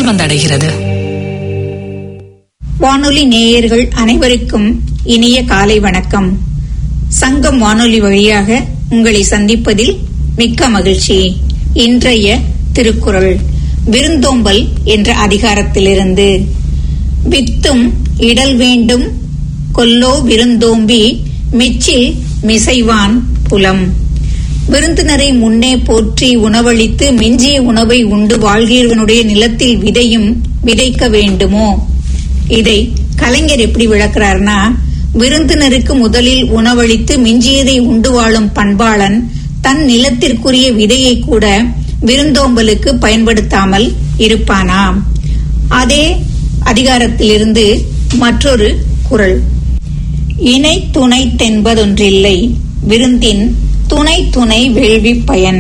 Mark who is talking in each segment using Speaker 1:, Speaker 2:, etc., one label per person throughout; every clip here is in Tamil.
Speaker 1: வானொலியில் வந்தடைகிறது
Speaker 2: வானொலி நேயர்கள் அனைவருக்கும் இனிய காலை வணக்கம் சங்கம் வானொலி வழியாக உங்களை சந்திப்பதில் மிக்க மகிழ்ச்சி இன்றைய திருக்குறள் விருந்தோம்பல் என்ற அதிகாரத்திலிருந்து வித்தும் இடல் வேண்டும் கொல்லோ விருந்தோம்பி மிச்சில் மிசைவான் புலம் விருந்தினரை முன்னே போற்றி உணவளித்து மிஞ்சிய உணவை உண்டு வாழ்கிறவனுடைய நிலத்தில் விதையும் விதைக்க வேண்டுமோ இதை கலைஞர் எப்படி விளக்குறார்னா விருந்தினருக்கு முதலில் உணவளித்து மிஞ்சியதை உண்டு வாழும் பண்பாளன் தன் நிலத்திற்குரிய விதையை கூட விருந்தோம்பலுக்கு பயன்படுத்தாமல் இருப்பானாம் அதே அதிகாரத்திலிருந்து மற்றொரு குறள் இணை துணை தென்பதொன்றில்லை விருந்தின் துணை துணை வேள்வி பயன்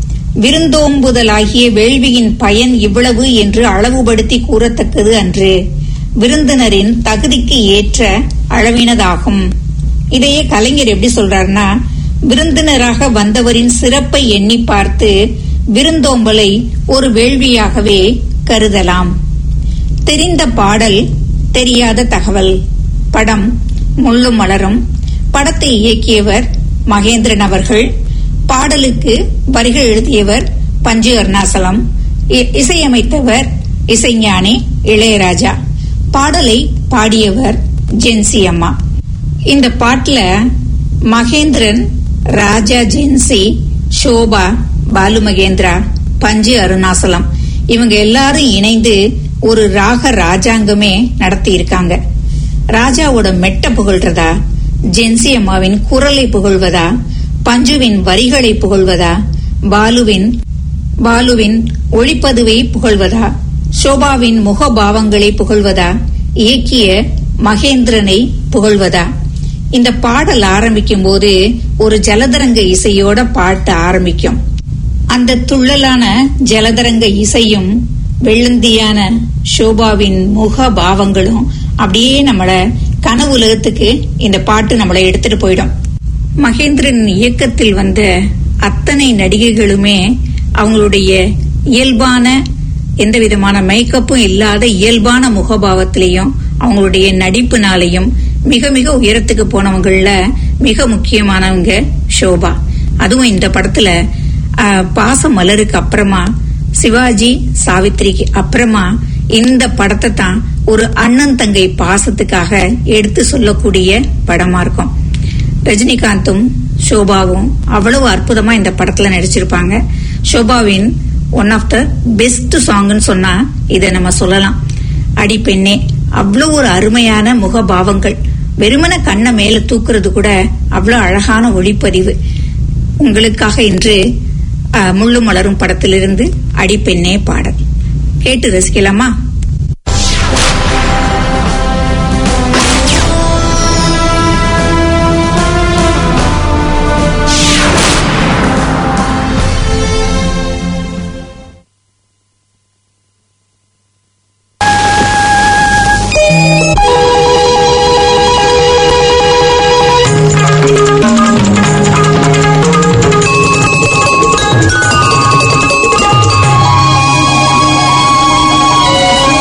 Speaker 2: விருந்தோம்புதலாகிய வேள்வியின் பயன் இவ்வளவு என்று அளவுபடுத்தி கூறத்தக்கது அன்று விருந்தினரின் தகுதிக்கு ஏற்ற அளவினதாகும் இதையே கலைஞர் எப்படி சொல்றாருன்னா விருந்தினராக வந்தவரின் சிறப்பை எண்ணி பார்த்து விருந்தோம்பலை ஒரு வேள்வியாகவே கருதலாம் தெரிந்த பாடல் தெரியாத தகவல் படம் முள்ளும் மலரும் படத்தை இயக்கியவர் மகேந்திரன் அவர்கள் பாடலுக்கு வரிகள் எழுதியவர் பஞ்சு அருணாசலம் இ- இசையமைத்தவர் இசைஞானி இளையராஜா பாடலை பாடியவர் ஜென்சி அம்மா இந்த பாட்டுல மகேந்திரன் ராஜா ஜென்சி ஷோபா பாலு மகேந்திரா பஞ்சு அருணாசலம் இவங்க எல்லாரும் இணைந்து ஒரு ராக ராஜாங்கமே நடத்தி இருக்காங்க ராஜாவோட மெட்ட புகழ்றதா ஜென்சி அம்மாவின் குரலை புகழ்வதா பஞ்சுவின் வரிகளை புகழ்வதா பாலுவின் பாலுவின் ஒளிப்பதுவை புகழ்வதா சோபாவின் முகபாவங்களை புகழ்வதா இயக்கிய மகேந்திரனை புகழ்வதா இந்த பாடல் ஆரம்பிக்கும் போது ஒரு ஜலதரங்க இசையோட பாட்டு ஆரம்பிக்கும் அந்த துள்ளலான ஜலதரங்க இசையும் வெள்ளந்தியான சோபாவின் முக பாவங்களும் அப்படியே நம்மள கனவு உலகத்துக்கு இந்த பாட்டு நம்மளை எடுத்துட்டு போயிடும் மகேந்திரன் இயக்கத்தில் வந்த அத்தனை நடிகைகளுமே அவங்களுடைய இயல்பான எந்த விதமான மேக்கப்பும் இல்லாத இயல்பான முகபாவத்திலையும் அவங்களுடைய நடிப்புனாலையும் மிக மிக உயரத்துக்கு போனவங்கள மிக முக்கியமானவங்க ஷோபா அதுவும் இந்த படத்துல ஆஹ், பாச மலருக்கு அப்புறமா சிவாஜி சாவித்திரிக்கு அப்புறமா இந்த படத்தை தான் ஒரு அண்ணன் தங்கை பாசத்துக்காக எடுத்து சொல்லக்கூடிய படமா இருக்கும் ரஜினிகாந்தும் ஷோபாவும் அவ்வளவு அற்புதமா இந்த படத்துல நடிச்சிருப்பாங்க ஷோபாவின் ஒன் ஆஃப் த பெஸ்ட் சாங்னு சொன்னா இதை நம்ம சொல்லலாம் அடி பெண்ணே அவ்வளவு ஒரு அருமையான முகபாவங்கள் வெறுமன கண்ணை மேல தூக்குறது கூட அவ்வளவு அழகான ஒளிப்பதிவு உங்களுக்காக இன்று அஹ், முள்ளு மலரும் படத்திலிருந்து அடிப்பெண்ணே பாடல் கேட்டு ரசிக்கலாமா
Speaker 3: Thank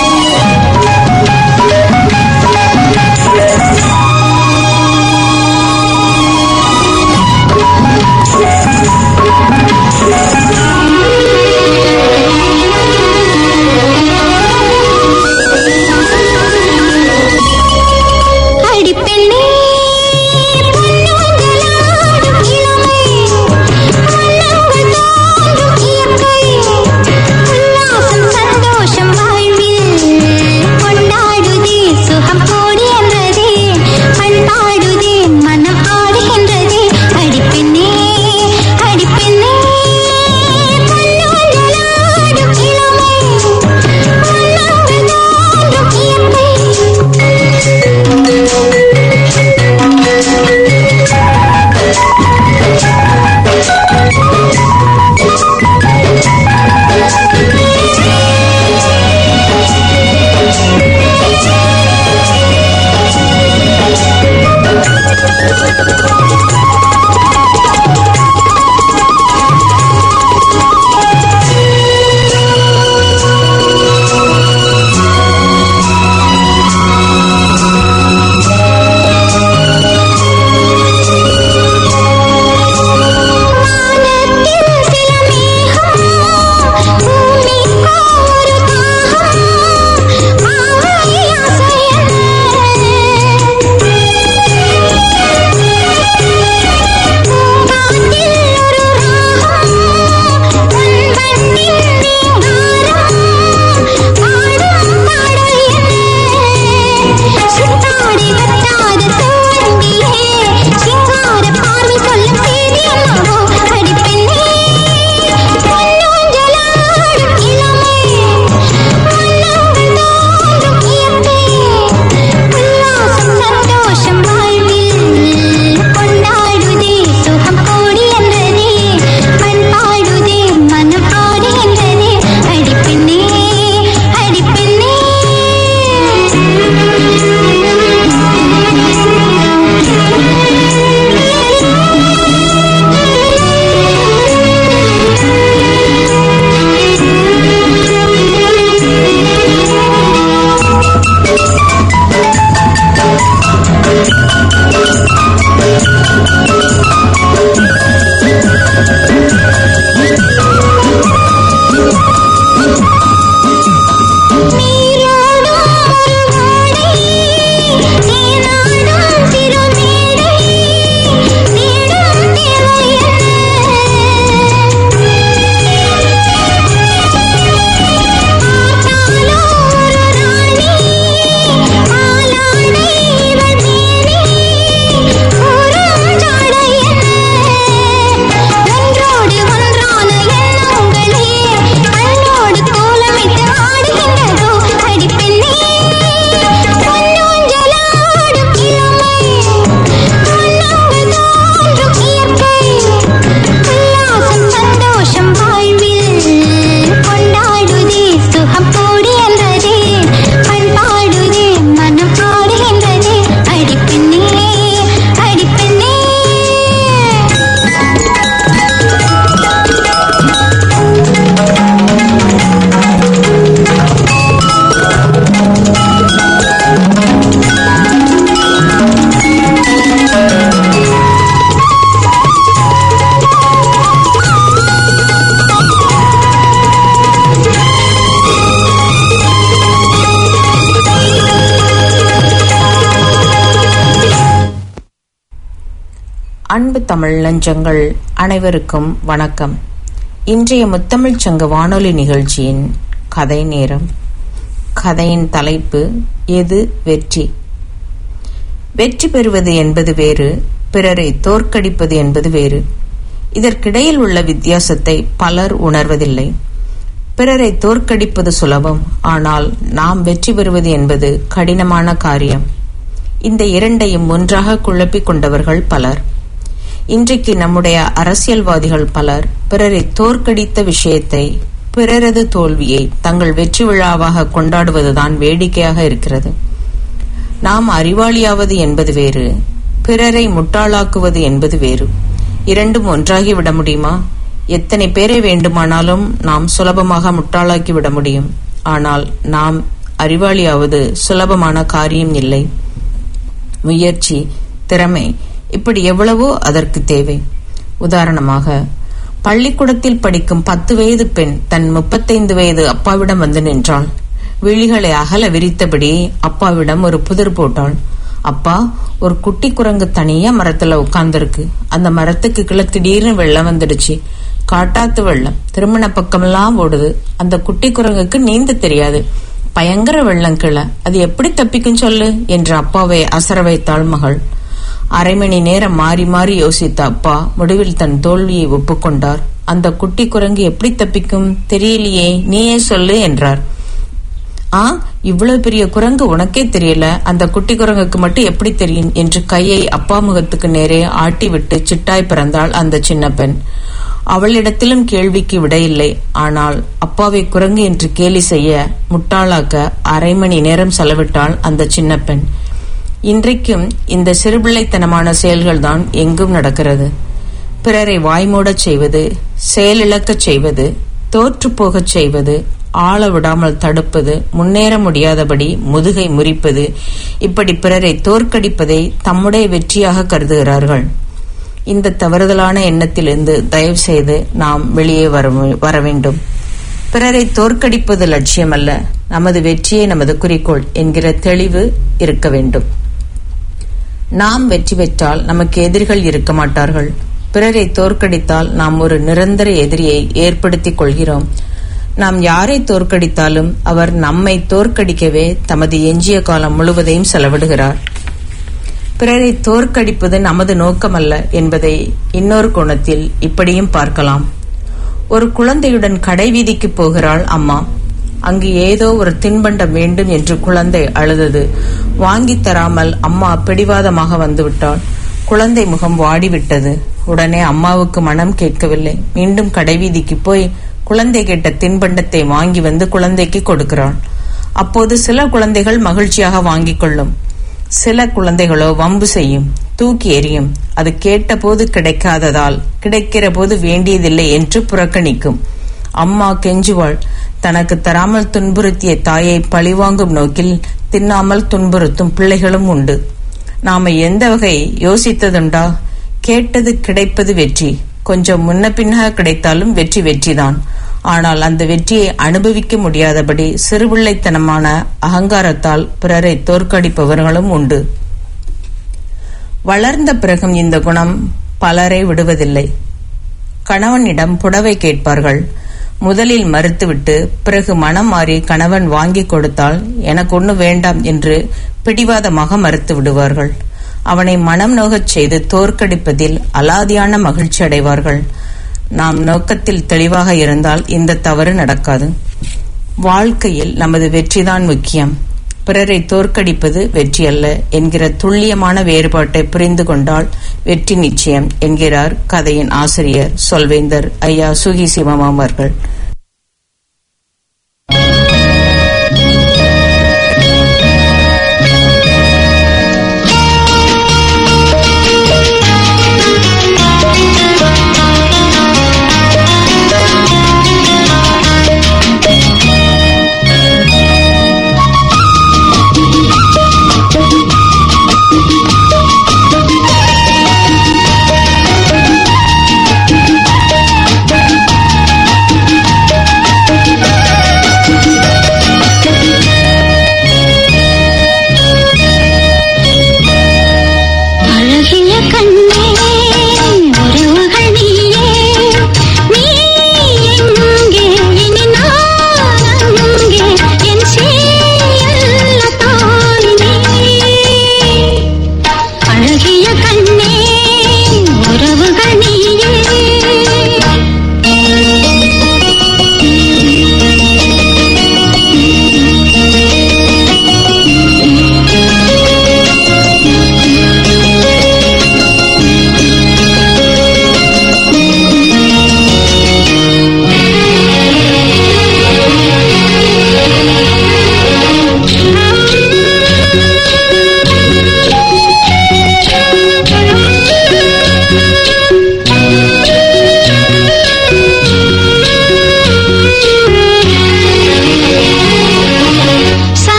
Speaker 1: அன்பு தமிழ் நெஞ்சங்கள் அனைவருக்கும் வணக்கம் இன்றைய முத்தமிழ்ச் சங்க வானொலி நிகழ்ச்சியின் கதை நேரம் கதையின் தலைப்பு எது வெற்றி வெற்றி பெறுவது என்பது வேறு பிறரை தோற்கடிப்பது என்பது வேறு இதற்கிடையில் உள்ள வித்தியாசத்தை பலர் உணர்வதில்லை பிறரை தோற்கடிப்பது சுலபம் ஆனால் நாம் வெற்றி பெறுவது என்பது கடினமான காரியம் இந்த இரண்டையும் ஒன்றாக குழப்பிக் கொண்டவர்கள் பலர் இன்றைக்கு நம்முடைய அரசியல்வாதிகள் பலர் பிறரை தோற்கடித்த விஷயத்தை பிறரது தோல்வியை தங்கள் வெற்றி விழாவாக கொண்டாடுவதுதான் வேடிக்கையாக இருக்கிறது நாம் அறிவாளியாவது என்பது வேறு பிறரை முட்டாளாக்குவது என்பது வேறு இரண்டும் ஒன்றாகி விட முடியுமா எத்தனை பேரை வேண்டுமானாலும் நாம் சுலபமாக முட்டாளாக்கி விட முடியும் ஆனால் நாம் அறிவாளியாவது சுலபமான காரியம் இல்லை முயற்சி திறமை இப்படி எவ்வளவோ அதற்கு தேவை உதாரணமாக பள்ளிக்கூடத்தில் படிக்கும் பத்து வயது பெண் தன் முப்பத்தைந்து வயது அப்பாவிடம் வந்து நின்றாள் விழிகளை அகல விரித்தபடி அப்பாவிடம் ஒரு புதிர் போட்டாள் அப்பா ஒரு குட்டி குரங்கு தனியா மரத்துல உட்கார்ந்துருக்கு அந்த மரத்துக்கு கீழே திடீர்னு வெள்ளம் வந்துடுச்சு காட்டாத்து வெள்ளம் திருமண பக்கமெல்லாம் ஓடுது அந்த குட்டி குரங்குக்கு நீந்த தெரியாது பயங்கர வெள்ளம் கீழே அது எப்படி தப்பிக்கும் சொல்லு என்று அப்பாவை அசர வைத்தாள் மகள் அரை மணி நேரம் மாறி மாறி யோசித்த அப்பா முடிவில் தன் தோல்வியை ஒப்புக்கொண்டார் அந்த குட்டி குரங்கு எப்படி தப்பிக்கும் தெரியலையே நீயே சொல்லு என்றார் ஆ இவ்வளவு பெரிய குரங்கு உனக்கே தெரியல அந்த குட்டி குரங்குக்கு மட்டும் எப்படி தெரியும் என்று கையை அப்பா முகத்துக்கு நேரே ஆட்டி விட்டு சிட்டாய் பிறந்தாள் அந்த சின்ன பெண் அவளிடத்திலும் கேள்விக்கு விடையில்லை ஆனால் அப்பாவை குரங்கு என்று கேலி செய்ய முட்டாளாக்க அரை மணி நேரம் செலவிட்டாள் அந்த சின்ன பெண் இன்றைக்கும் இந்த சிறுபிள்ளைத்தனமான செயல்கள்தான் எங்கும் நடக்கிறது பிறரை வாய்மூடச் செய்வது செயலிழக்கச் செய்வது தோற்றுப்போகச் செய்வது ஆள விடாமல் தடுப்பது முன்னேற முடியாதபடி முதுகை முறிப்பது இப்படி பிறரை தோற்கடிப்பதை தம்முடைய வெற்றியாக கருதுகிறார்கள் இந்த தவறுதலான எண்ணத்திலிருந்து தயவு செய்து நாம் வெளியே வர வேண்டும் பிறரை தோற்கடிப்பது லட்சியமல்ல நமது வெற்றியே நமது குறிக்கோள் என்கிற தெளிவு இருக்க வேண்டும் நாம் வெற்றி பெற்றால் நமக்கு எதிரிகள் இருக்க மாட்டார்கள் பிறரை தோற்கடித்தால் நாம் ஒரு நிரந்தர எதிரியை ஏற்படுத்திக் கொள்கிறோம் நாம் யாரை தோற்கடித்தாலும் அவர் நம்மை தோற்கடிக்கவே தமது எஞ்சிய காலம் முழுவதையும் செலவிடுகிறார் பிறரை தோற்கடிப்பது நமது நோக்கமல்ல என்பதை இன்னொரு கோணத்தில் இப்படியும் பார்க்கலாம் ஒரு குழந்தையுடன் கடை வீதிக்கு போகிறாள் அம்மா அங்கு ஏதோ ஒரு தின்பண்டம் வேண்டும் என்று குழந்தை அழுதது வாங்கி தராமல் அம்மா பிடிவாதமாக வந்துவிட்டாள் குழந்தை முகம் வாடிவிட்டது உடனே அம்மாவுக்கு மனம் கேட்கவில்லை மீண்டும் கடைவீதிக்கு போய் குழந்தை கேட்ட தின்பண்டத்தை வாங்கி வந்து குழந்தைக்கு கொடுக்கிறாள் அப்போது சில குழந்தைகள் மகிழ்ச்சியாக வாங்கிக் கொள்ளும் சில குழந்தைகளோ வம்பு செய்யும் தூக்கி எறியும் அது கேட்டபோது கிடைக்காததால் கிடைக்கிற போது வேண்டியதில்லை என்று புறக்கணிக்கும் அம்மா கெஞ்சுவாள் தனக்கு தராமல் துன்புறுத்திய தாயை பழிவாங்கும் நோக்கில் தின்னாமல் துன்புறுத்தும் பிள்ளைகளும் உண்டு நாம எந்த வகை யோசித்ததுண்டா கேட்டது கிடைப்பது வெற்றி கொஞ்சம் முன்ன பின்னாக கிடைத்தாலும் வெற்றி வெற்றிதான் ஆனால் அந்த வெற்றியை அனுபவிக்க முடியாதபடி சிறுபிள்ளைத்தனமான அகங்காரத்தால் பிறரை தோற்கடிப்பவர்களும் உண்டு வளர்ந்த பிறகும் இந்த குணம் பலரை விடுவதில்லை கணவனிடம் புடவை கேட்பார்கள் முதலில் மறுத்துவிட்டு பிறகு மனம் மாறி கணவன் வாங்கி கொடுத்தால் எனக்கு ஒண்ணு வேண்டாம் என்று பிடிவாதமாக மறுத்து விடுவார்கள் அவனை மனம் நோகச் செய்து தோற்கடிப்பதில் அலாதியான மகிழ்ச்சி அடைவார்கள் நாம் நோக்கத்தில் தெளிவாக இருந்தால் இந்த தவறு நடக்காது வாழ்க்கையில் நமது வெற்றிதான் முக்கியம் பிறரை தோற்கடிப்பது வெற்றி அல்ல என்கிற துல்லியமான வேறுபாட்டை புரிந்து கொண்டால் வெற்றி நிச்சயம் என்கிறார் கதையின் ஆசிரியர் சொல்வேந்தர் ஐயா சுகி சிவம் அவர்கள்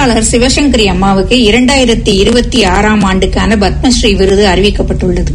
Speaker 2: எழுத்தாளர் சிவசங்கரி அம்மாவுக்கு இரண்டாயிரத்தி இருபத்தி ஆறாம் ஆண்டுக்கான பத்மஸ்ரீ விருது அறிவிக்கப்பட்டுள்ளது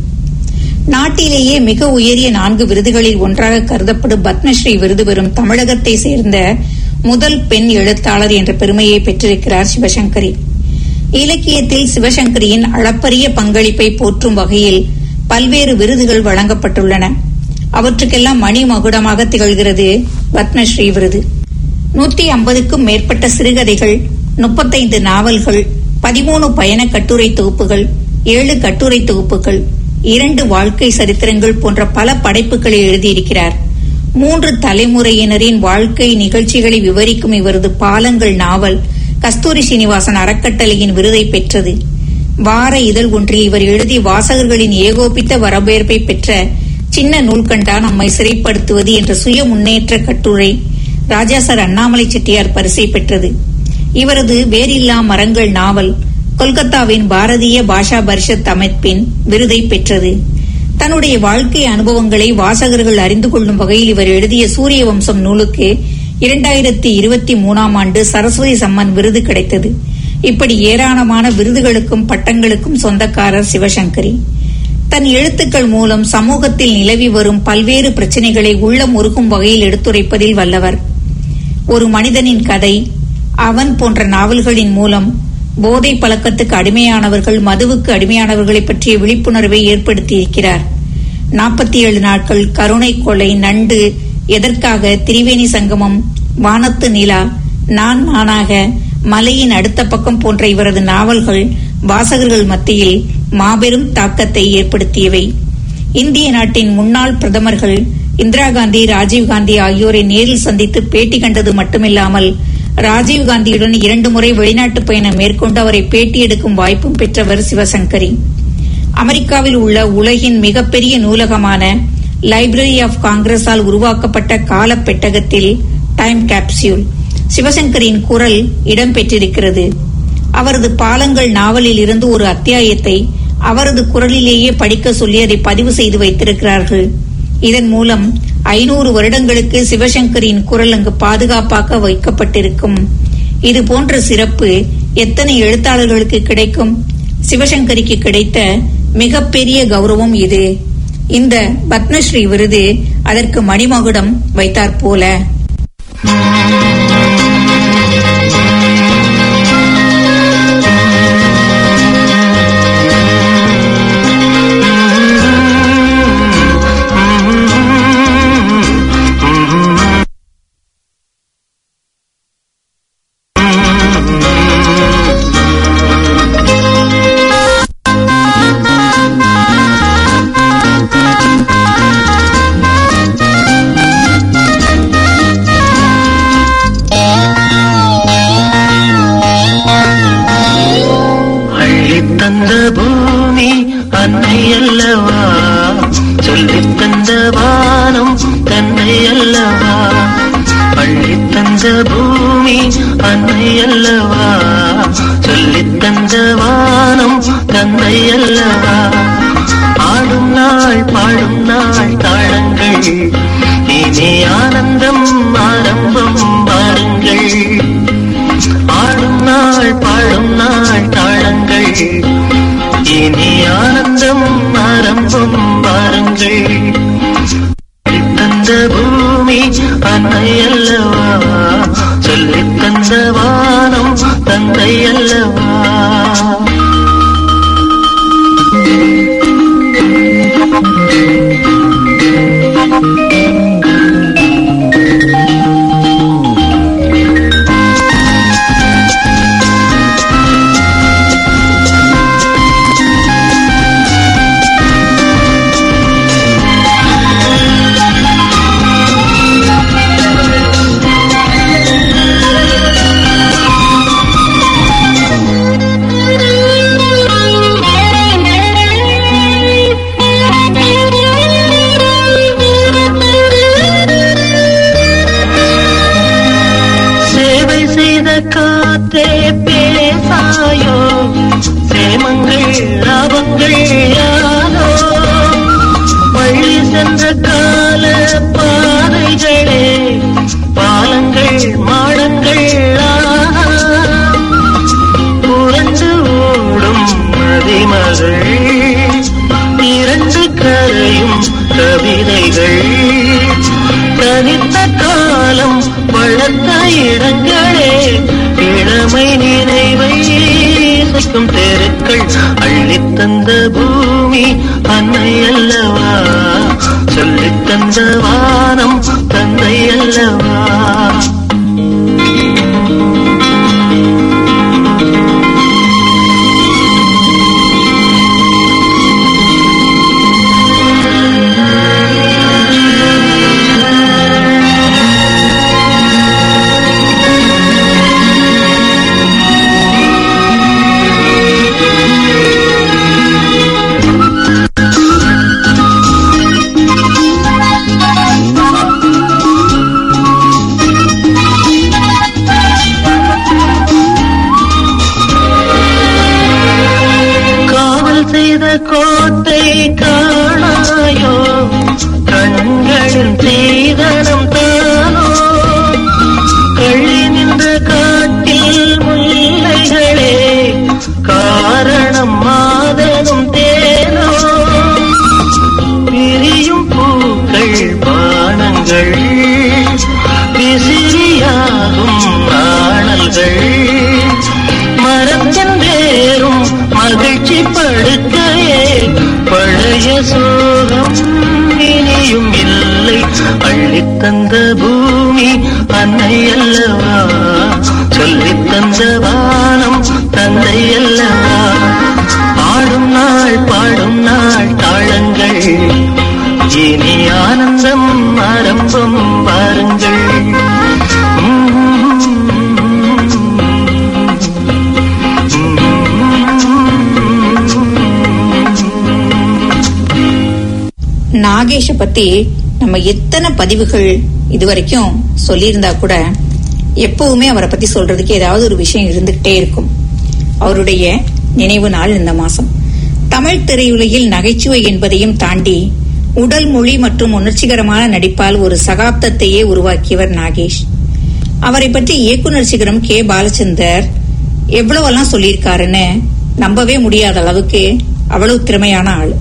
Speaker 2: நாட்டிலேயே மிக உயரிய நான்கு விருதுகளில் ஒன்றாக கருதப்படும் பத்மஸ்ரீ விருது பெறும் தமிழகத்தை சேர்ந்த முதல் பெண் எழுத்தாளர் என்ற பெருமையை பெற்றிருக்கிறார் சிவசங்கரி இலக்கியத்தில் சிவசங்கரியின் அளப்பரிய பங்களிப்பை போற்றும் வகையில் பல்வேறு விருதுகள் வழங்கப்பட்டுள்ளன அவற்றுக்கெல்லாம் மணி மகுடமாக திகழ்கிறது பத்மஸ்ரீ விருது நூத்தி ஐம்பதுக்கும் மேற்பட்ட சிறுகதைகள் முப்பத்தைந்து நாவல்கள் பதிமூணு பயண கட்டுரை தொகுப்புகள் ஏழு கட்டுரை தொகுப்புகள் இரண்டு வாழ்க்கை சரித்திரங்கள் போன்ற பல படைப்புகளை எழுதியிருக்கிறார் மூன்று தலைமுறையினரின் வாழ்க்கை நிகழ்ச்சிகளை விவரிக்கும் இவரது பாலங்கள் நாவல் கஸ்தூரி சீனிவாசன் அறக்கட்டளையின் விருதை பெற்றது வார இதழ் ஒன்றில் இவர் எழுதி வாசகர்களின் ஏகோபித்த வரவேற்பை பெற்ற சின்ன நூல்கண்டா நம்மை சிறைப்படுத்துவது என்ற சுய முன்னேற்ற கட்டுரை ராஜா சார் அண்ணாமலை செட்டியார் பரிசை பெற்றது இவரது வேரில்லா மரங்கள் நாவல் கொல்கத்தாவின் பாரதிய பாஷா பரிஷத் அமைப்பின் விருதை பெற்றது தன்னுடைய வாழ்க்கை அனுபவங்களை வாசகர்கள் அறிந்து கொள்ளும் வகையில் இவர் எழுதிய சூரிய வம்சம் நூலுக்கு இரண்டாயிரத்தி இருபத்தி மூணாம் ஆண்டு சரஸ்வதி சம்மன் விருது கிடைத்தது இப்படி ஏராளமான விருதுகளுக்கும் பட்டங்களுக்கும் சொந்தக்காரர் சிவசங்கரி தன் எழுத்துக்கள் மூலம் சமூகத்தில் நிலவி வரும் பல்வேறு பிரச்சனைகளை உள்ளம் உருகும் வகையில் எடுத்துரைப்பதில் வல்லவர் ஒரு மனிதனின் கதை அவன் போன்ற நாவல்களின் மூலம் போதை பழக்கத்துக்கு அடிமையானவர்கள் மதுவுக்கு அடிமையானவர்களை பற்றிய விழிப்புணர்வை ஏற்படுத்தியிருக்கிறார் நாற்பத்தி ஏழு நாட்கள் கருணை கொலை நண்டு எதற்காக திரிவேணி சங்கமம் வானத்து நிலா நான் நானாக மலையின் அடுத்த பக்கம் போன்ற இவரது நாவல்கள் வாசகர்கள் மத்தியில் மாபெரும் தாக்கத்தை ஏற்படுத்தியவை இந்திய நாட்டின் முன்னாள் பிரதமர்கள் இந்திரா காந்தி ராஜீவ்காந்தி ஆகியோரை நேரில் சந்தித்து பேட்டி கண்டது மட்டுமில்லாமல் ராஜீவ்காந்தியுடன் இரண்டு முறை வெளிநாட்டு பயணம் மேற்கொண்டு அவரை பேட்டி எடுக்கும் வாய்ப்பும் பெற்றவர் சிவசங்கரி அமெரிக்காவில் உள்ள உலகின் மிகப்பெரிய நூலகமான லைப்ரரி ஆஃப் காங்கிரஸால் உருவாக்கப்பட்ட கால பெட்டகத்தில் டைம் கேப்சியூல் சிவசங்கரின் குரல் இடம்பெற்றிருக்கிறது அவரது பாலங்கள் நாவலில் இருந்து ஒரு அத்தியாயத்தை அவரது குரலிலேயே படிக்க சொல்லி அதை பதிவு செய்து வைத்திருக்கிறார்கள் இதன் மூலம் ஐநூறு வருடங்களுக்கு சிவசங்கரின் குரல் அங்கு பாதுகாப்பாக வைக்கப்பட்டிருக்கும் இது போன்ற சிறப்பு எத்தனை எழுத்தாளர்களுக்கு கிடைக்கும் சிவசங்கரிக்கு கிடைத்த மிகப்பெரிய கௌரவம் இது இந்த பத்மஸ்ரீ விருது அதற்கு மணிமகுடம் வைத்தாற் போல
Speaker 3: அள்ளித் தந்த பூமி அன்னை அல்லவா சொல்லித் தந்த வானம் தன்னை அல்லவா அள்ளித் தந்த பூமி அன்னை அல்லவா சொல்லித் தந்த வானம் தன்னை அல்லவா ஆடும் நாள் பாடும் நாள் தாளங்கள் இனி ஆனந்தம் ஆரம்பம் பாருங்கள் ஆடும் நாள் பாடும் நாள் தாளங்கள் இனி ஆனந்தம் ஆரம்பம் பாருங்கள் தந்த பூமி அன்னை அல்லவா சொல்லித் தந்த வானம் தந்தை அல்லவா தந்த பூமி அன்னை அல்லவா சொல்லித் தந்த வானம் தந்தை அல்லவா காவல் செய்த கோட்டை காணாயோ கண்களின் சீதனம் தானோ கள்ளி நின்ற காட்டில் முல்லைகளே காரணம் மாதனும் தேனோ பிரியும் பூக்கள் பானங்கள் விசிறியாகும் நாணல்கள் மரத்தின் வேறும் மகிழ்ச்சி படுக்கையே பழைய சோகம் இனியும் இல்லை அள்ளித் தந்த பூமி அன்னை அல்லவா சொல்லித் தந்த வானம் தந்தை அல்லவா ஆடும் நாள் பாடும் நாள் தாளங்கள் இனி ஆனந்தம் ஆரம்பம் பாருங்கள்
Speaker 2: நாகேஷ பத்தி நம்ம எத்தனை பதிவுகள் இதுவரைக்கும் சொல்லியிருந்தா கூட எப்பவுமே அவரை பத்தி சொல்றதுக்கு ஏதாவது ஒரு விஷயம் இருந்துகிட்டே இருக்கும் அவருடைய நினைவு நாள் இந்த மாசம் தமிழ் திரையுலகில் நகைச்சுவை என்பதையும் தாண்டி உடல் மொழி மற்றும் உணர்ச்சிகரமான நடிப்பால் ஒரு சகாப்தத்தையே உருவாக்கியவர் நாகேஷ் அவரை பற்றி இயக்குனர் சிகரம் கே பாலச்சந்தர் எவ்வளவெல்லாம் சொல்லியிருக்காருன்னு நம்பவே முடியாத அளவுக்கு அவ்வளவு திறமையான ஆள்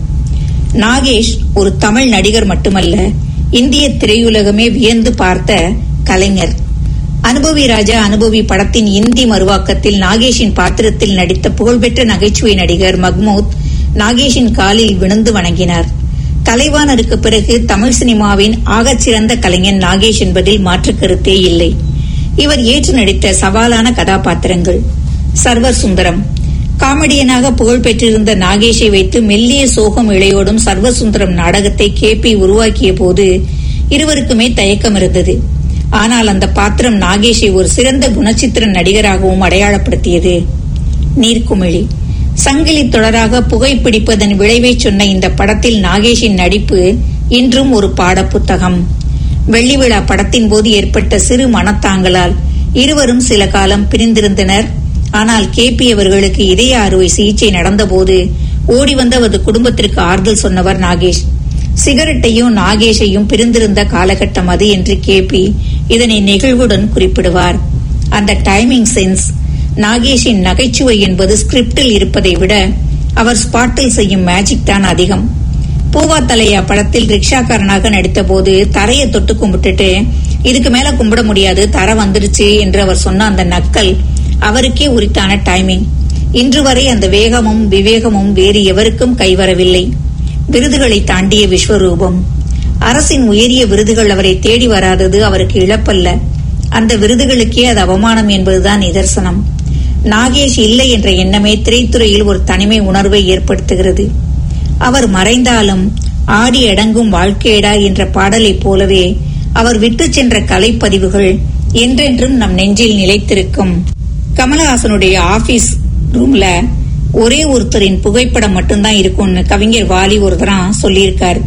Speaker 2: நாகேஷ் ஒரு தமிழ் நடிகர் மட்டுமல்ல இந்திய திரையுலகமே வியந்து பார்த்த கலைஞர் அனுபவி ராஜா அனுபவி படத்தின் இந்தி மறுவாக்கத்தில் நாகேஷின் பாத்திரத்தில் நடித்த புகழ்பெற்ற நகைச்சுவை நடிகர் மக்மூத் நாகேஷின் காலில் விழுந்து வணங்கினார் கலைவாணருக்கு பிறகு தமிழ் சினிமாவின் ஆகச்சிறந்த கலைஞன் நாகேஷ் என்பதில் மாற்று கருத்தே இல்லை இவர் ஏற்று நடித்த சவாலான கதாபாத்திரங்கள் சர்வர் சுந்தரம் காமெடியனாக புகழ் பெற்றிருந்த நாகேஷை வைத்து மெல்லிய சோகம் இழையோடும் சர்வசுந்தரம் நாடகத்தை கே பி உருவாக்கிய போது இருவருக்குமே தயக்கம் இருந்தது ஆனால் அந்த பாத்திரம் நாகேஷை ஒரு சிறந்த குணச்சித்திர நடிகராகவும் அடையாளப்படுத்தியது நீர்க்குமிழி சங்கிலி தொடராக புகைப்பிடிப்பதன் விளைவை சொன்ன இந்த படத்தில் நாகேஷின் நடிப்பு இன்றும் ஒரு பாடப்புத்தகம் வெள்ளி விழா படத்தின் போது ஏற்பட்ட சிறு மனத்தாங்கலால் இருவரும் சில காலம் பிரிந்திருந்தனர் ஆனால் கே பி அவர்களுக்கு இதய அறுவை சிகிச்சை நடந்தபோது ஓடி வந்த அவரது குடும்பத்திற்கு ஆறுதல் சொன்னவர் நாகேஷ் சிகரெட்டையும் நாகேஷையும் பிரிந்திருந்த காலகட்டம் அது என்று கே பி இதனை நெகிழ்வுடன் குறிப்பிடுவார் அந்த டைமிங் சென்ஸ் நாகேஷின் நகைச்சுவை என்பது ஸ்கிரிப்டில் இருப்பதை விட அவர் ஸ்பாட்டில் செய்யும் மேஜிக் தான் அதிகம் பூவா தலையா படத்தில் ரிக்ஷாக்காரனாக நடித்த போது தரையை தொட்டு கும்பிட்டுட்டு இதுக்கு மேல கும்பிட முடியாது தர வந்துருச்சு என்று அவர் சொன்ன அந்த நக்கல் அவருக்கே உரித்தான டைமிங் இன்று வரை அந்த வேகமும் விவேகமும் வேறு எவருக்கும் கைவரவில்லை விருதுகளை தாண்டிய விஸ்வரூபம் அரசின் உயரிய விருதுகள் அவரை தேடி வராதது அவருக்கு இழப்பல்ல அந்த விருதுகளுக்கே அது அவமானம் என்பதுதான் நிதர்சனம் நாகேஷ் இல்லை என்ற எண்ணமே திரைத்துறையில் ஒரு தனிமை உணர்வை ஏற்படுத்துகிறது அவர் மறைந்தாலும் ஆடி அடங்கும் வாழ்க்கையடா என்ற பாடலைப் போலவே அவர் விட்டு சென்ற கலைப்பதிவுகள் என்றென்றும் நம் நெஞ்சில் நிலைத்திருக்கும் கமலஹாசனுடைய ஆபீஸ் ரூம்ல ஒரே ஒருத்தரின் புகைப்படம் மட்டும்தான் இருக்கும்னு கவிஞர் வாலி ஒரு தரம் சொல்லியிருக்காரு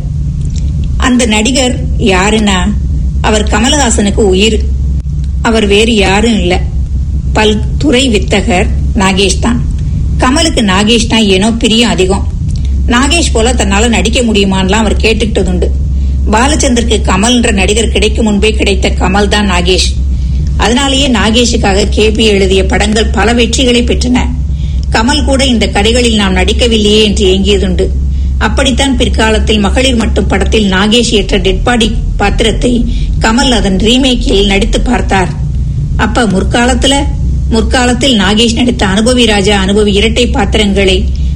Speaker 2: அந்த நடிகர் யாருன்னா அவர் கமலஹாசனுக்கு உயிர் அவர் வேறு யாரும் இல்ல பல் துறை வித்தகர் நாகேஷ் தான் கமலுக்கு நாகேஷ் தான் ஏனோ பிரியம் அதிகம் நாகேஷ் போல தன்னால நடிக்க முடியுமான்லாம் அவர் கேட்டுக்கிட்டதுண்டு பாலச்சந்தருக்கு கமல்ன்ற நடிகர் கிடைக்கும் முன்பே கிடைத்த கமல் தான் நாகேஷ் அதனாலேயே நாகேஷுக்காக கேபி எழுதிய படங்கள் பல வெற்றிகளை பெற்றன கமல் கூட இந்த கதைகளில் நாம் நடிக்கவில்லையே என்று ஏங்கியதுண்டு அப்படித்தான் பிற்காலத்தில் மகளிர் மட்டும் படத்தில் நாகேஷ் ஏற்ற டெட்பாடி பாத்திரத்தை கமல் அதன் ரீமேக்கில் நடித்து பார்த்தார் அப்ப முற்காலத்துல முற்காலத்தில் நாகேஷ் நடித்த அனுபவி ராஜா அனுபவி இரட்டை பாத்திரங்களை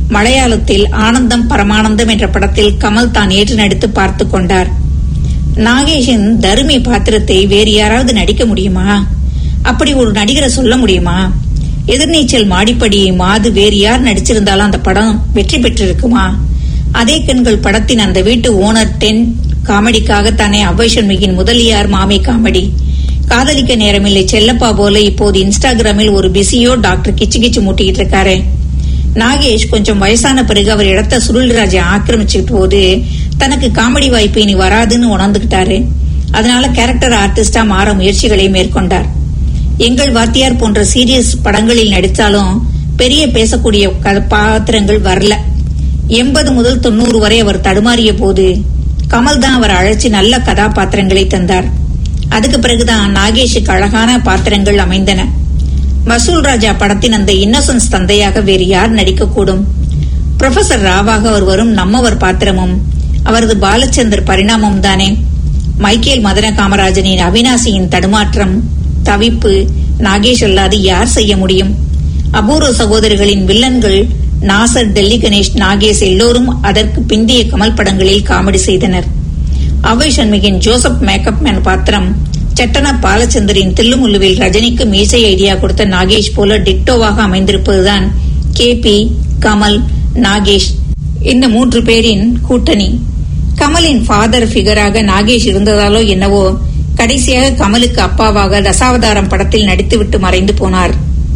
Speaker 2: மலையாளத்தில் ஆனந்தம் பரமானந்தம் என்ற படத்தில் கமல் தான் ஏற்று நடித்து பார்த்துக் கொண்டார் நாகேஷின் தருமி பாத்திரத்தை வேறு யாராவது நடிக்க முடியுமா அப்படி ஒரு நடிகரை சொல்ல முடியுமா எதிர்நீச்சல் மாடிப்படி மாது வேறு யார் நடிச்சிருந்தாலும் அந்த படம் வெற்றி பெற்றிருக்குமா அதே கண்கள் படத்தின் அந்த வீட்டு ஓனர் டென் காமெடிக்காகத்தானே அவ்வை சண்முகின் முதலியார் மாமி காமெடி காதலிக்க நேரமில்லை செல்லப்பா போல இப்போது இன்ஸ்டாகிராமில் ஒரு பிஸியோ டாக்டர் கிச்சு கிச்சு மூட்டிக்கிட்டு இருக்காரு நாகேஷ் கொஞ்சம் வயசான பிறகு அவர் இடத்த சுருள்ராஜை ஆக்கிரமிச்சுட்டு போது தனக்கு காமெடி வாய்ப்பு இனி வராதுன்னு உணர்ந்துகிட்டாரு அதனால கேரக்டர் ஆர்டிஸ்டா மாற முயற்சிகளை மேற்கொண்டார் எங்கள் வாத்தியார் போன்ற சீரியஸ் படங்களில் நடித்தாலும் பெரிய பேசக்கூடிய க- பாத்திரங்கள் வரல எண்பது முதல் தொண்ணூறு வரை அவர் தடுமாறிய போது கமல் தான் அவர் அழைச்சி நல்ல கதாபாத்திரங்களை தந்தார் அதுக்கு பிறகுதான் நாகேஷுக்கு அழகான பாத்திரங்கள் அமைந்தன வசூல் ராஜா படத்தின் அந்த இன்னசென்ஸ் தந்தையாக வேறு யார் நடிக்கக்கூடும் புரொஃபசர் ராவாக அவர் வரும் நம்மவர் பாத்திரமும் அவரது பாலச்சந்தர் பரிணாமம் தானே மைக்கேல் மதன காமராஜனின் அவினாசியின் தடுமாற்றம் தவிப்பு நாகேஷ் அல்லாது யார் செய்ய முடியும் அபூர்வ சகோதரர்களின் வில்லன்கள் நாசர் டெல்லி கணேஷ் நாகேஷ் எல்லோரும் அதற்கு பிந்தைய கமல் படங்களில் காமெடி செய்தனர் அவை சண்முகின் ஜோசப் மேக்கப் மேன் பாத்திரம் சட்டன பாலச்சந்தரின் தில்லுமுல்லுவில் ரஜினிக்கு மீசை ஐடியா கொடுத்த நாகேஷ் போல டிட்டோவாக அமைந்திருப்பதுதான் கே பி கமல் நாகேஷ் இந்த மூன்று பேரின் கூட்டணி கமலின் ஃபாதர் ஃபிகராக நாகேஷ் இருந்ததாலோ என்னவோ கடைசியாக கமலுக்கு அப்பாவாக தசாவதாரம் படத்தில் நடித்துவிட்டு மறைந்து போனார்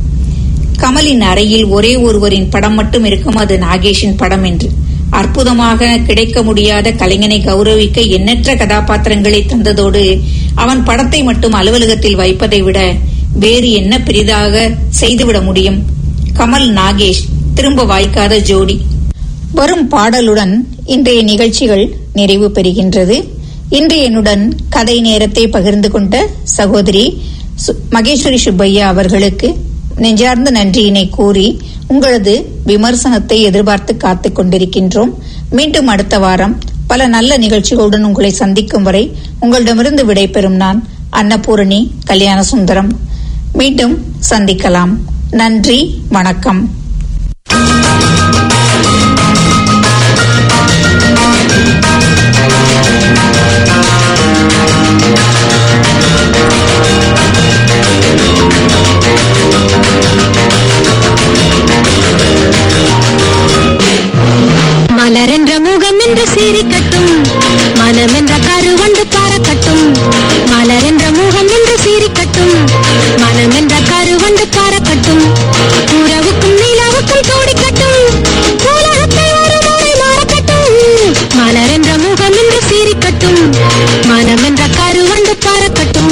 Speaker 2: கமலின் அறையில் ஒரே ஒருவரின் படம் மட்டும் இருக்கும் அது நாகேஷின் படம் என்று அற்புதமாக கிடைக்க முடியாத கலைஞனை கௌரவிக்க எண்ணற்ற கதாபாத்திரங்களை தந்ததோடு அவன் படத்தை மட்டும் அலுவலகத்தில் வைப்பதை விட வேறு என்ன பெரிதாக செய்துவிட முடியும் கமல் நாகேஷ் திரும்ப வாய்க்காத ஜோடி வரும் பாடலுடன் இன்றைய நிகழ்ச்சிகள் நிறைவு பெறுகின்றது இன்று என்னுடன் கதை நேரத்தை பகிர்ந்து கொண்ட சகோதரி சு- மகேஸ்வரி சுப்பையா அவர்களுக்கு நெஞ்சார்ந்த நன்றியினை கூறி உங்களது விமர்சனத்தை எதிர்பார்த்து காத்துக் கொண்டிருக்கின்றோம் மீண்டும் அடுத்த வாரம் பல நல்ல நிகழ்ச்சிகளுடன் உங்களை சந்திக்கும் வரை உங்களிடமிருந்து விடைபெறும் நான் அன்னபூரணி கல்யாண சுந்தரம் மீண்டும் சந்திக்கலாம் நன்றி வணக்கம்
Speaker 4: மலரென்ற முகம் என்று சீரிக்கட்டும் மனமென்ற கருவண்டு பறக்கட்டும் மலரென்ற முகம் என்று சீரிக்கட்டும் மனமென்ற கருவண்டு பறக்கட்டும் உறவுக்கும் நிலவுக்கும் தோடிக்கட்டும் உலகத்தை ஒரு முறை மாறக்கட்டும் மலரென்ற முகம் என்று சீரிக்கட்டும் மனமென்ற கருவண்டு பறக்கட்டும்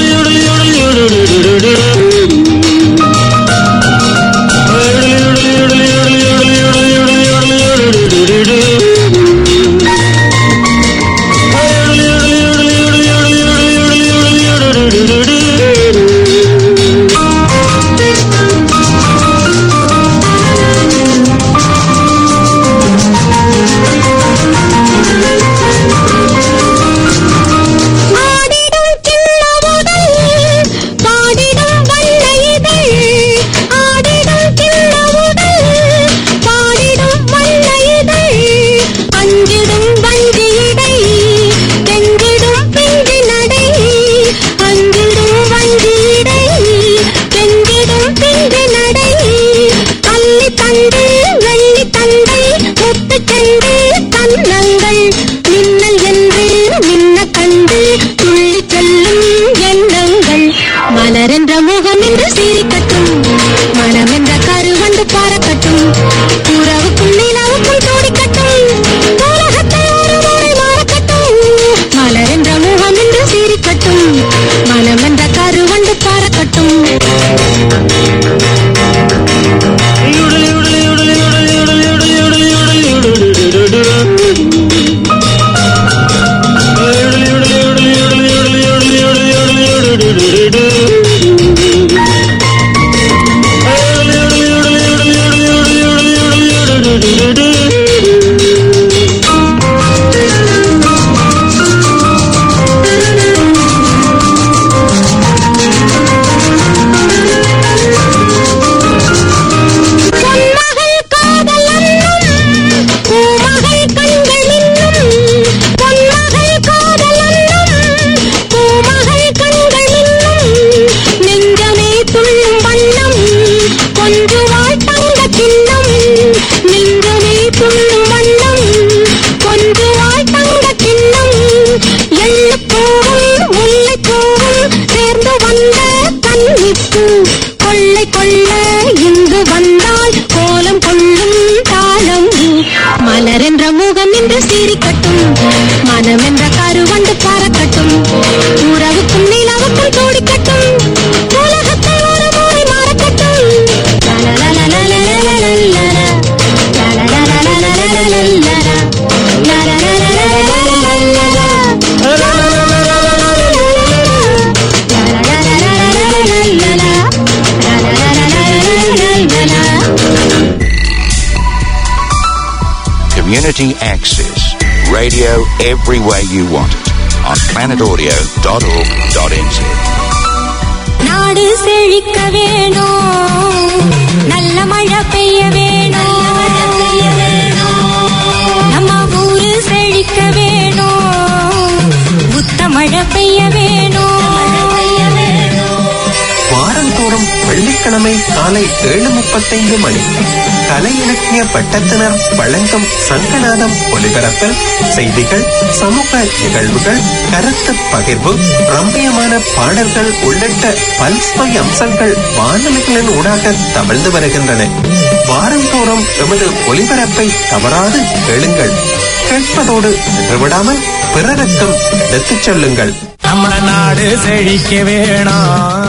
Speaker 3: டுடு
Speaker 4: கொஞ்சுவாய் தங்க கிண்ணம் நெஞ்சமே துள்ளும் வண்ணம் கொஞ்சுவாய் தங்க கிண்ணம் எள்ளுப்பூவும் முல்லைப்பூவும் சேர்ந்து வந்த கன்னிப்பூ கொள்ளை கொள்ள இங்கு வந்தால் கோலம் கொள்ளும் தாளம் மலர் என்ற முகம் என்று சீரிக்கட்டும் மனம் என்ற கருவண்டு பறக்கட்டும் உறவுக்கும் நிலவுக்கும் தோடிக்கட்டும் உலகத்தை ஒரு முறை மறக்கட்டும் லலலலலலலலலலலல. லலலலலலலலலலலல. லலலலலலலலலலல. லலலலலலலலலல.
Speaker 5: Community Access. Radio everywhere you want it. On planetaudio.org.nz.
Speaker 4: நாடு செழிக்க வேணும் நல்ல மழை பெய்ய வேணும் நம்ம ஊரு செழிக்க வேணும் புத்த மழை பெய்ய வேணும்
Speaker 6: வாரந்தோறும் வெள்ளிக்கிழமை காலை ஏழு முப்பத்தைந்து மணிக்கு கலை இலக்கிய பட்டத்தினர் வழங்கும் சங்கநாதம் ஒலிபரப்பில் செய்திகள் சமூக நிகழ்வுகள் கருத்து பகிர்வு ரம்மியமான பாடல்கள் உள்ளிட்ட பல்சுவை அம்சங்கள் வானொலிகளின் ஊடாக தவழ்ந்து வருகின்றன வாரந்தோறும் எமது ஒலிபரப்பை தவறாது கேளுங்கள் கேட்பதோடு நின்றுவிடாமல் பிறருக்கும் எடுத்துச் சொல்லுங்கள்
Speaker 7: நம்ம நாடு செழிக்க வேணும்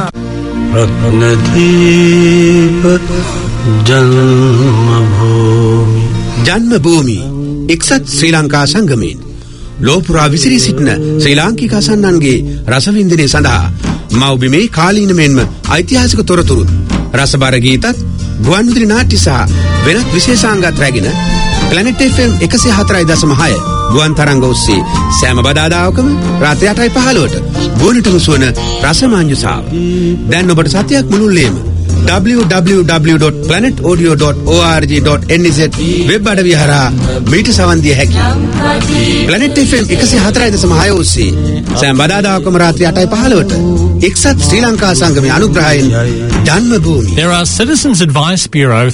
Speaker 8: रत्नदीप जन्मभूमि
Speaker 9: ජන්මභූමි එක්සත් ශ්‍රී ලංකා සංගමයෙන් ලෝපුරා විසිරී සිටින ශ්‍රී ලාංකික අසන්නන්ගේ රසවින්දනය සඳහා මවබිමේ කාලීන මෙන්ම ඓතිහාසික තොරතුරුත් රසබර ගීතත් ගුවන්විදිරි නාට්‍ය සහ වෙනත් විශේෂාංගත් රැගෙන පලනෙට් FM එකසේ හතරයි දසම හය ගුවන් තරංග ඔස්සේ සෑම බදාදාවකම රාත්‍රී අටයි පහළොවට ගුවනටම සුවන රසමාංජුසාව දැන් ඔබට සතියක් මුළුල්ලේම www.planetaudio.org.nz වෙබ් අඩවිය හරහා මීට සවන්දිය හැකි. Planet FM එකසේ හතරයි දසම හය ඔස්සේ සෑම බදාදාවකම රාත්‍රී අටයි පහළොවට එක්සත් ශ්‍රී ලංකා සංගමය අනුග්‍රහයෙන් ජන්ම භූමි
Speaker 7: There are Citizens Advice Bureau